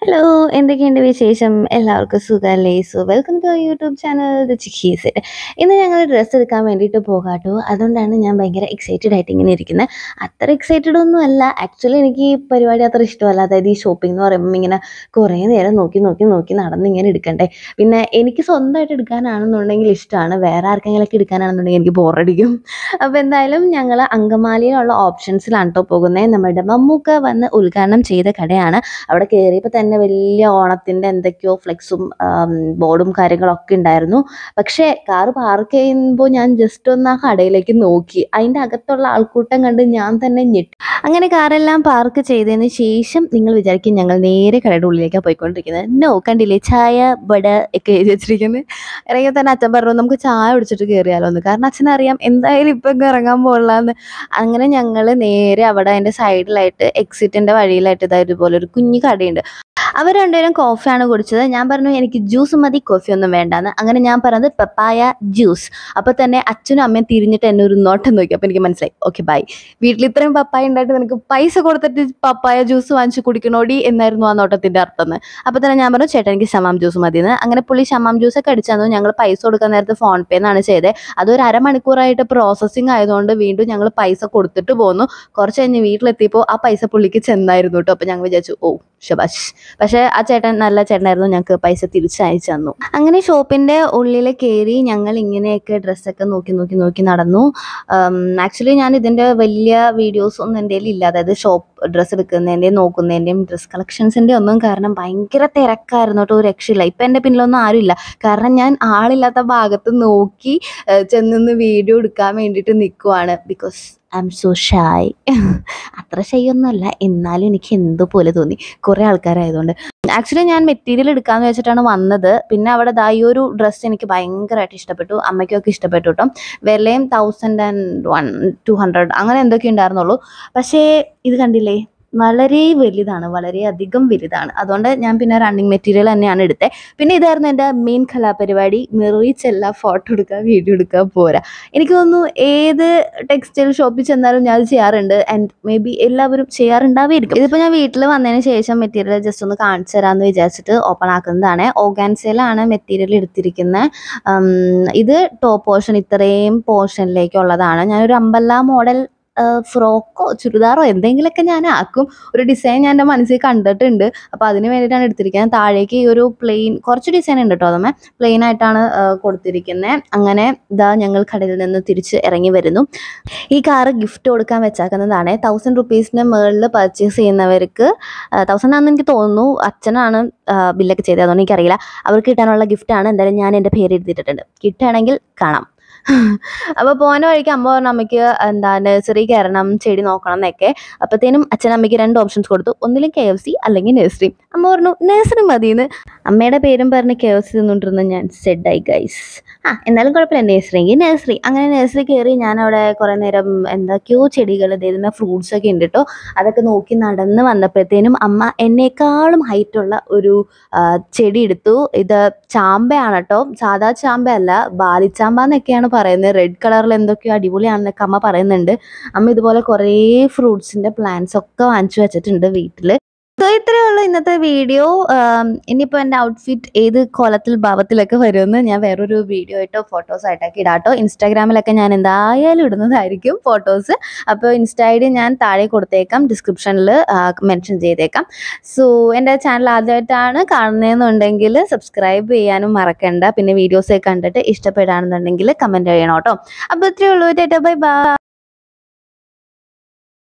hello എന്തൊക്കെയുണ്ട് വിശേഷം എല്ലാവർക്കും സുഖമല്ലേ so welcome to YouTube channel the chickies ഇന്ന് ഞങ്ങൾ ഡ്രസ്സ് എടുക്കാൻ വേണ്ടിയിട്ട് പോകാട്ടോ അതുകൊണ്ടാണ് ഞാൻ ഭയങ്കര എക്സൈറ്റഡ് ആയിട്ട് ഇങ്ങനെ ഇരിക്കുന്നത് അത്ര എക്സൈറ്റഡ് ഒന്നും അല്ല ആക്ച്വലി എനിക്ക് ഈ പരിപാടി അത്ര ഇഷ്ടമല്ല അതായത് ഈ ഷോപ്പിംഗ് എന്ന് പറയുമ്പോൾ ഇങ്ങനെ കുറേ നേരം നോക്കി നോക്കി നോക്കി നടന്ന് ഇങ്ങനെ എടുക്കണ്ടേ പിന്നെ എനിക്ക് സ്വന്തമായിട്ട് എടുക്കാനാണെന്നുണ്ടെങ്കിൽ ഇഷ്ടമാണ് വേറെ ആർക്കെങ്കിലൊക്കെ എടുക്കാനാണെന്നുണ്ടെങ്കിൽ എനിക്ക് ബോറടിക്കും അപ്പോൾ എന്തായാലും ഞങ്ങൾ അങ്കമാലിയിലുള്ള ഓപ്ഷൻസിലാണ് കേട്ടോ പോകുന്നത് നമ്മുടെ മമ്മൂക്ക വന്ന് ഉദ്ഘാടനം ചെയ്ത കടയാണ് അവിടെ കയറിയപ്പോൾ തന്നെ വലിയ ഓണത്തിൻ്റെ എന്തൊക്കെയോ ഫ്ലെക്സും ബോർഡും കാര്യങ്ങളൊക്കെ ഉണ്ടായിരുന്നു പക്ഷേ കാറ് പാർക്ക് ചെയ്യുമ്പോൾ ഞാൻ ജസ്റ്റ് ഒന്ന് ആ കടയിലേക്ക് നോക്കി അതിൻ്റെ അകത്തുള്ള ആൾക്കൂട്ടം കണ്ട് ഞാൻ തന്നെ ഞെട്ടി അങ്ങനെ കാറെല്ലാം പാർക്ക് ചെയ്തതിന് ശേഷം നിങ്ങൾ വിചാരിക്കും ഞങ്ങൾ നേരെ കടയുടെ ഉള്ളിലേക്കാണ് പോയിക്കൊണ്ടിരിക്കുന്നത് നോ കണ്ടില്ലേ ചായ ബട ഒക്കെ എഴുതി വെച്ചിരിക്കുന്നത് ഇറങ്ങിയ തന്നെ അച്ഛൻ പറഞ്ഞു നമുക്ക് ചായ കുടിച്ചിട്ട് കയറിയാലോ എന്ന് കാരണം അച്ഛനറിയാം എന്തായാലും ഇപ്പം ഇങ്ങ് ഇറങ്ങാൻ പോകലാന്ന് അങ്ങനെ ഞങ്ങൾ നേരെ അവിടെ അതിൻ്റെ സൈഡിലായിട്ട് എക്സിറ്റിൻ്റെ വഴിയിലായിട്ട് ഇതാ ഇതുപോലെ ഒരു കുഞ്ഞു കടയുണ്ട് അവർ രണ്ടുപേരും കോഫിയാണ് കുടിച്ചത് ഞാൻ പറഞ്ഞു എനിക്ക് ജ്യൂസ് മതി കോഫി ഒന്നും വേണ്ടാന്ന് അങ്ങനെ ഞാൻ പറഞ്ഞത് പപ്പായ ജ്യൂസ് അപ്പോൾ തന്നെ അച്ഛനും അമ്മയും തിരിഞ്ഞിട്ട് എന്നെ ഒരു നോട്ടം നോക്കി അപ്പോൾ എനിക്ക് മനസ്സിലായി ഓക്കെ ബൈ വീട്ടിൽ ഇത്രയും പപ്പായ ഉണ്ടായിട്ട് നിനക്ക് പൈസ കൊടുത്തിട്ട് പപ്പായ ജ്യൂസ് വാങ്ങിച്ച് കുടിക്കണോടി എന്നായിരുന്നു ആ നോട്ടത്തിൻ്റെ അർത്ഥം അപ്പോൾ തന്നെ ഞാൻ പറഞ്ഞു ചേട്ടാ എനിക്ക് ഷമാം ജ്യൂസ് മതിയെന്ന് അങ്ങനെ പുള്ളി ഷമാം ജ്യൂസ് ഒക്കെ അടിച്ചു തന്നു ഞങ്ങൾ പൈസ കൊടുക്കാൻ നേരത്ത് ഫോൺ പേ എന്നാണ് ചെയ്തത് അതൊരു അരമണിക്കൂറായിട്ട് പ്രോസസ്സിങ് ആയതുകൊണ്ട് വീണ്ടും ഞങ്ങൾ പൈസ കൊടുത്തിട്ട് പോന്നു കുറച്ച് കഴിഞ്ഞ് വീട്ടിലെത്തിയപ്പോൾ ആ പൈസ പുള്ളിക്ക് ചെന്നായിരുന്നു കേട്ടോ അപ്പോൾ ഞങ്ങൾ വിചാരിച്ചു ഓ ശബാഷ് പക്ഷേ ആ ചേട്ടൻ നല്ല ചേട്ടനായിരുന്നു ഞങ്ങൾക്ക് പൈസ തിരിച്ചയച്ചു തന്നു അങ്ങനെ ഷോപ്പിൻ്റെ ഉള്ളിൽ കയറി ഞങ്ങൾ ഇങ്ങനെയൊക്കെ ഡ്രസ്സൊക്കെ നോക്കി നോക്കി നോക്കി നടന്നു ആക്ച്വലി ഞാൻ ഇതിൻ്റെ വലിയ വീഡിയോസ് ഒന്നും എൻ്റെ ഇല്ല അതായത് ഷോപ്പ് ഡ്രസ്സ് എടുക്കുന്നതിൻ്റെയും നോക്കുന്നതിൻ്റെയും ഡ്രസ് കളക്ഷൻസിൻ്റെ ഒന്നും കാരണം ഭയങ്കര തിരക്കായിരുന്നു കേട്ടോ ഒരു രക്ഷയില്ല ഇപ്പം എൻ്റെ പിന്നിലൊന്നും ആരുമില്ല കാരണം ഞാൻ ആളില്ലാത്ത ഭാഗത്ത് നോക്കി ചെന്ന് വീഡിയോ എടുക്കാൻ വേണ്ടിയിട്ട് നിൽക്കുവാണ് because I'm so shy അത്ര ഷൈയൊന്നുമല്ല എന്നാലും എനിക്ക് എന്തോ പോലെ തോന്നി കുറേ ആൾക്കാരായതുകൊണ്ട് ആക്ച്വലി ഞാൻ മെറ്റീരിയൽ എടുക്കാമെന്ന് വെച്ചിട്ടാണ് വന്നത് പിന്നെ അവിടെ ദാ ഈ ഒരു ഡ്രസ്സ് എനിക്ക് ഭയങ്കരമായിട്ട് ഇഷ്ടപ്പെട്ടു അമ്മയ്ക്കൊക്കെ ഇഷ്ടപ്പെട്ടു കേട്ടോ വിലയും thousand and one two hundred അങ്ങനെ എന്തൊക്കെ ഉണ്ടായിരുന്നുള്ളൂ പക്ഷേ ഇത് കണ്ടില്ലേ വളരെ വലുതാണ് വളരെ അധികം വലുതാണ് അതുകൊണ്ട് ഞാൻ പിന്നെ റണ്ണിങ് മെറ്റീരിയൽ തന്നെയാണ് എടുത്തത് പിന്നെ ഇതായിരുന്നു എൻ്റെ മെയിൻ കലാപരിപാടി മെറിച്ചെല്ലാം ഫോട്ടോ എടുക്കുക വീഡിയോ എടുക്കുക പോരാ എനിക്ക് തോന്നുന്നു ഏത് ടെക്സ്റ്റൈൽ ഷോപ്പിൽ ചെന്നാലും ഞാൻ അത് ചെയ്യാറുണ്ട് ആൻഡ് മേ ബി എല്ലാവരും ചെയ്യാറുണ്ടാവുമായിരിക്കും ഇതിപ്പോൾ ഞാൻ വീട്ടിൽ വന്നതിന് ശേഷം മെറ്റീരിയൽ ജസ്റ്റ് ഒന്ന് കാണിച്ചു തരാമെന്ന് വിചാരിച്ചിട്ട് ഓപ്പൺ ആക്കുന്നതാണ് ഓർഗാൻസയിലാണ് മെറ്റീരിയൽ എടുത്തിരിക്കുന്നത് ഇത് ടോപ്പ് പോർഷൻ ഇത്രയും പോർഷനിലേക്കുള്ളതാണ് ഞാനൊരു അമ്പല്ല മോഡൽ ഫ്രോക്കോ ചുരിദാറോ എന്തെങ്കിലുമൊക്കെ ഞാൻ ആക്കും ഒരു ഡിസൈൻ ഞാൻ എൻ്റെ മനസ്സിൽ കണ്ടിട്ടുണ്ട് അപ്പോൾ അതിന് വേണ്ടിയിട്ടാണ് എടുത്തിരിക്കുന്നത് താഴേക്ക് ഈ ഒരു പ്ലെയിൻ കുറച്ച് ഡിസൈൻ ഉണ്ട് കേട്ടോ അതമ്മേ പ്ലെയിൻ ആയിട്ടാണ് കൊടുത്തിരിക്കുന്നത് അങ്ങനെ ഇതാ ഞങ്ങൾ കടയിൽ നിന്ന് തിരിച്ച് ഇറങ്ങി വരുന്നു ഈ കാറ് ഗിഫ്റ്റ് കൊടുക്കാൻ വെച്ചേക്കുന്നതാണ് തൗസൻഡ് റുപ്പീസിന് മുകളിൽ പർച്ചേസ് ചെയ്യുന്നവർക്ക് തൗസൻഡ് ആണെന്ന് എനിക്ക് തോന്നുന്നു അച്ഛനാണ് ബില്ലൊക്കെ ചെയ്തത് അതുകൊണ്ട് എനിക്കറിയില്ല അവർക്ക് കിട്ടാനുള്ള ഗിഫ്റ്റാണ് എന്തായാലും ഞാൻ എൻ്റെ പേര് എഴുതിയിട്ടുണ്ട് കിട്ടുകയാണെങ്കിൽ കാണാം അപ്പോൾ പോകുന്ന വഴിക്ക് അമ്മ പറഞ്ഞു അമ്മയ്ക്ക് എന്താ നഴ്സറി കയറണം ചെടി നോക്കണം എന്നൊക്കെ അപ്പോഴത്തേനും അച്ഛൻ അമ്മയ്ക്ക് രണ്ട് ഓപ്ഷൻസ് കൊടുത്തു ഒന്നിലും കെ എഫ് സി അല്ലെങ്കിൽ നഴ്സറി അമ്മ പറഞ്ഞു നഴ്സറി മതിയെന്ന് അമ്മയുടെ പേരും പറഞ്ഞ് കെ എഫ് സി തിന്നുകൊണ്ടിരുന്ന ഞാൻ സെഡായി ഗൈസ് ആ എന്നാലും കുഴപ്പമില്ല നഴ്സറി എങ്കിൽ നഴ്സറി അങ്ങനെ നഴ്സറി കയറി ഞാൻ അവിടെ കുറേ നേരം എന്തൊക്കെയോ ചെടികൾ ഇതേതുന്ന ഫ്രൂട്ട്സ് ഒക്കെ ഉണ്ട് കേട്ടോ അതൊക്കെ നോക്കി നടന്ന് വന്നപ്പോഴത്തേനും അമ്മ എന്നെക്കാളും ഹൈറ്റുള്ള ഒരു ചെടി എടുത്തു ഇത് ചാമ്പയാണ് കേട്ടോ സാധാ ചാമ്പയല്ല ബാലിച്ചാമ്പ എന്നൊക്കെയാണ് പറയുന്നത് റെഡ് കളറിൽ എന്തൊക്കെയോ അടിപൊളിയാണെന്നൊക്കെ അമ്മ പറയുന്നുണ്ട് അമ്മ ഇതുപോലെ കുറേ ഫ്രൂട്ട്സിൻ്റെ പ്ലാന്റ്സ് ഒക്കെ വാങ്ങിച്ചു വെച്ചിട്ടുണ്ട് വീട്ടിൽ സോ ഇത്രയേ ഉള്ളൂ ഇന്നത്തെ വീഡിയോ ഇനിയിപ്പോൾ എൻ്റെ ഔട്ട്ഫിറ്റ് ഏത് കോലത്തിൽ ഭാവത്തിലൊക്കെ വരുമെന്ന് ഞാൻ വേറൊരു വീഡിയോ ആയിട്ടോ ഫോട്ടോസ് ആയിട്ടൊക്കെ ഇടാട്ടോ ഇൻസ്റ്റാഗ്രാമിലൊക്കെ ഞാൻ എന്തായാലും ഇടുന്നതായിരിക്കും ഫോട്ടോസ് അപ്പോൾ ഇൻസ്റ്റാ ഐ ഡി ഞാൻ താഴെ കൊടുത്തേക്കാം ഡിസ്ക്രിപ്ഷനിൽ മെൻഷൻ ചെയ്തേക്കാം സോ എൻ്റെ ചാനൽ ആദ്യമായിട്ടാണ് കാണുന്നതെന്നുണ്ടെങ്കിൽ സബ്സ്ക്രൈബ് ചെയ്യാനും മറക്കണ്ട പിന്നെ വീഡിയോസ് കണ്ടിട്ട് ഇഷ്ടപ്പെടുകയാണെന്നുണ്ടെങ്കിൽ കമൻറ്റ് ചെയ്യണം കേട്ടോ അപ്പോൾ ഇത്രയേ ഉള്ളൂ ബൈ ബൈ